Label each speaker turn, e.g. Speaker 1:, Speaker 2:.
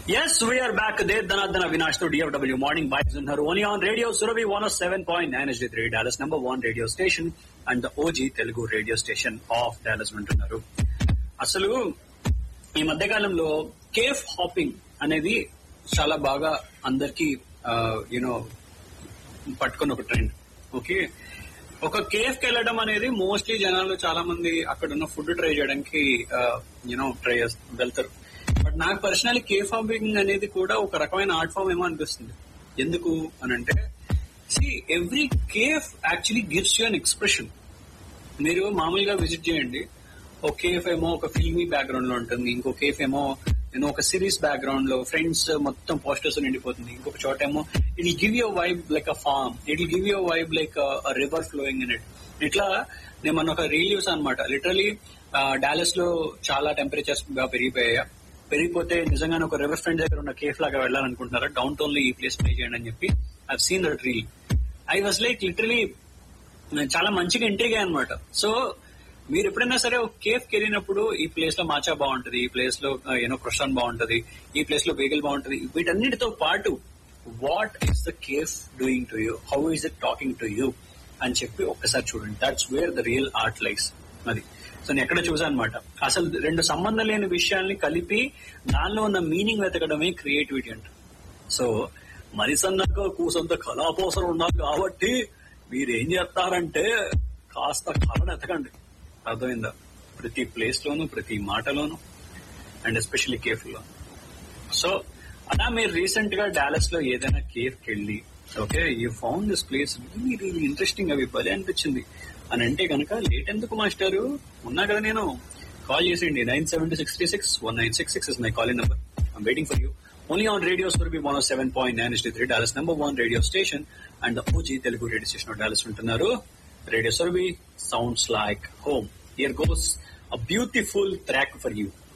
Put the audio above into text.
Speaker 1: Yes, we are back. Dev Dhanadhana Vinash to DFW Morning Vibes in her only on Radio Surabhi 107.9 HD3 Dallas number one radio station and the OG Telugu radio station of Dallas వింటున్నారు అసలు ఈ మధ్యకాలంలో cafe hopping అనేది చాలా బాగా అందరికి you know పట్టుకున్న ఒక ట్రెండ్ ఓకే ఒక కేఫ్ కి వెళ్ళడం అనేది మోస్ట్లీ జనాలు చాలా మంది అక్కడ ఉన్న ఫుడ్ ట్రై చేయడానికి యూనో ట్రై వెళ్తారు బట్ నాకు పర్సనల్లీ కేఫ్ హాపింగ్ అనేది కూడా ఒక రకమైన ఆర్ట్ ఫామ్ ఏమో అనిపిస్తుంది ఎందుకు అని అంటే see every cafe actually gives you an expression మీరు మామూలుగా విజిట్ చేయండి ఒక కేఫ్ ఏమో ఒక ఫిల్మీ బ్యాక్గ్రౌండ్ లో ఉంటుంది ఇంకో కేఫ్ ఏమో నేను ఒక సిరీస్ బ్యాక్గ్రౌండ్ లో ఫ్రెండ్స్ మొత్తం పోస్టర్స్ నిండిపోతుంది ఇంకొక చోట ఏమో it give you vibe like a farm it give you vibe like river flowing in it ఇట్లా నేను మన ఒక రీల్ యూస్ అనమాట లిటరలీ డాలస్ లో చాలా టెంపరేచర్స్ బాగా పెరిగిపోయాయి పెరిగిపోతే నిజంగానే ఒక రివర్ ఫ్రంట్ దగ్గర ఉన్న కేఫ్ లాగా వెళ్ళాలనుకుంటున్నారా డౌన్ టౌన్ లో ఈ ప్లేస్ ప్లే చేయండి అని చెప్పి I seen that reel I was like literally చాలా మంచిగా ఎంట్రీ అనమాట సో మీరు ఎప్పుడైనా సరే ఒక కేఫ్ కి వెళ్ళినప్పుడు ఈ ప్లేస్ లో మాచా బాగుంటది ఈ ప్లేస్ లో ఏనో క్రొషాన్ బాగుంటది ఈ ప్లేస్ లో బేగల్ బాగుంటది వీటన్నిటితో పాటు what is the cafe doing to you how is it talking to you అని చెప్పి ఒక్కసారి చూడండి that's where the real art likes అది సో నేను ఎక్కడ చూసాను అనమాట అసలు రెండు సంబంధం లేని విషయాల్ని కలిపి దానిలో ఉన్న మీనింగ్ వెతకడమే క్రియేటివిటీ అంట సో మరి సన్నగా కూసంత కళాపోసలు ఉండాలి కాబట్టి మీరేం చేస్తారంటే కాస్త కళను ఎతకండి అర్థమైందా ప్రతి ప్లేస్ లోను ప్రతి మాటలోను అండ్ ఎస్పెషల్లీ కేఫ్ లో సో అలా మీరు రీసెంట్ గా డాలస్ లో ఏదైనా కేఫ్ కి వెళ్ళి okay you found this place really really interesting అవి భలే అనిపించింది అని అంటే కనుక లేట్ ఎందుకు మాస్టారు ఉన్నా కదా నేను కాల్ చేసేయండి nine seven sixty six one nine six six is my calling number I'm waiting for you only on radio Surabhi one seven point nine three Dallas number one radio station and OG Telugu radio station Dallas ఉంటున్నారు radio Surabhi sounds like home here goes a beautiful track for you